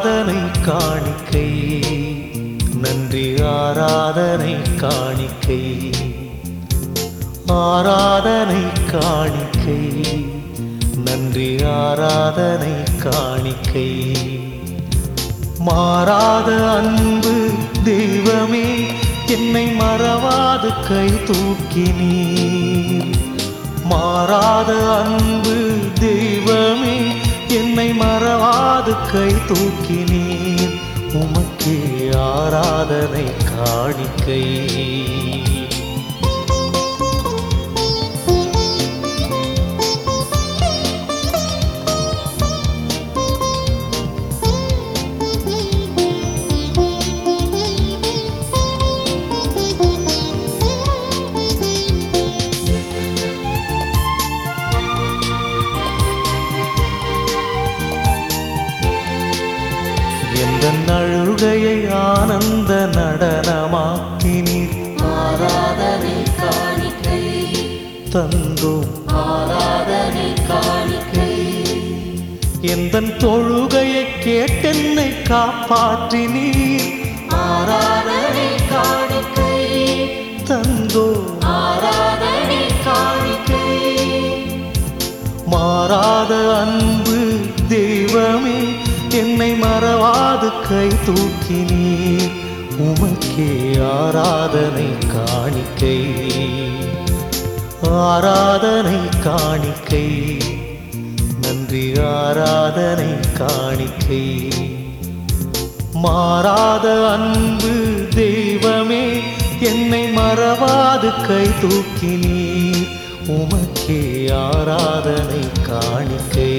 ஆராதனை காணிக்கை நன்றி ஆராதனை காணிக்கை ஆராதனை காணிக்கை நன்றி ஆராதனை காணிக்கை மாறாத அன்பு தெய்வமே என்னை மறவாது கை தூக்கினீர் மாறாத அன்பு தெய்வமே என்னை மறவாது கை தூக்கினீர் உமக்கே ஆராதனை காணிக்கை எந்த அழுகையை ஆனந்த நடனமாக்கினீர் ஆராதனை காணிக்கை தந்தோம் ஆராதனை காணிக்கை எந்த தொழுகையை கேட்டென்னை காப்பாற்றினீர் ஆராதனை காணிக்கை தந்தோ ஆராதனை காணிக்கை மாறாத அன்பு தெய்வமே என்னை மறவாது கை தூக்கினீர் உமக்கே ஆராதனை காணிக்கை ஆராதனை காணிக்கை நன்றி ஆராதனை காணிக்கை மாறாத அன்பு தெய்வமே என்னை மறவாது கை தூக்கினீர் உமக்கே ஆராதனை காணிக்கை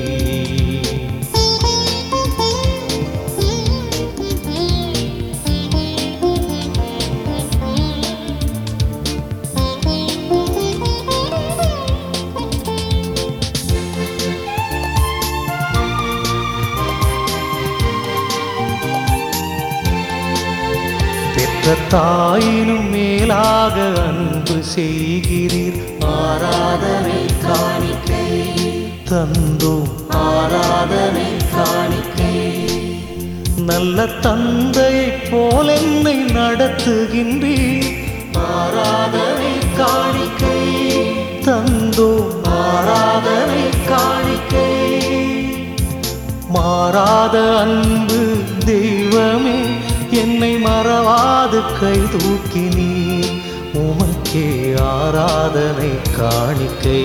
பெற்ற தாயினும் மேலாக அன்பு செய்கிறீர் ஆராதனை காணிக்கை தந்தோம் ஆராதனை காணிக்கை நல்ல தந்தையைப் போல் என்னை நடத்துகின்றீர் ஆராதனை காணிக்கை தந்தோம் ஆராதனை காணிக்கை மாறாத அன்பு தெய்வமே என்னை மறவாது கை தூக்கினீர் உமக்கே ஆராதனை காணிக்கை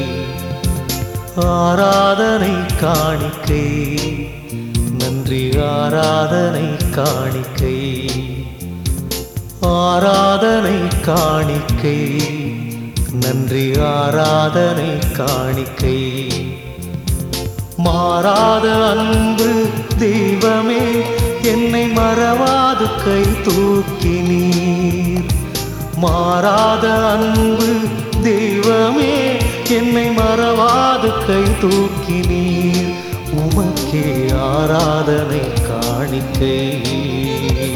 ஆராதனை காணிக்கை நன்றி ஆராதனை காணிக்கை ஆராதனை காணிக்கை நன்றி ஆராதனை காணிக்கை மாறாத அன்பு தெய்வமே என்னை மறவாது கை தூக்கினீர் மாறாத அன்பு தெய்வமே என்னை மறவாது கை தூக்கினீர் உமக்கே ஆராதனை காணிக்கை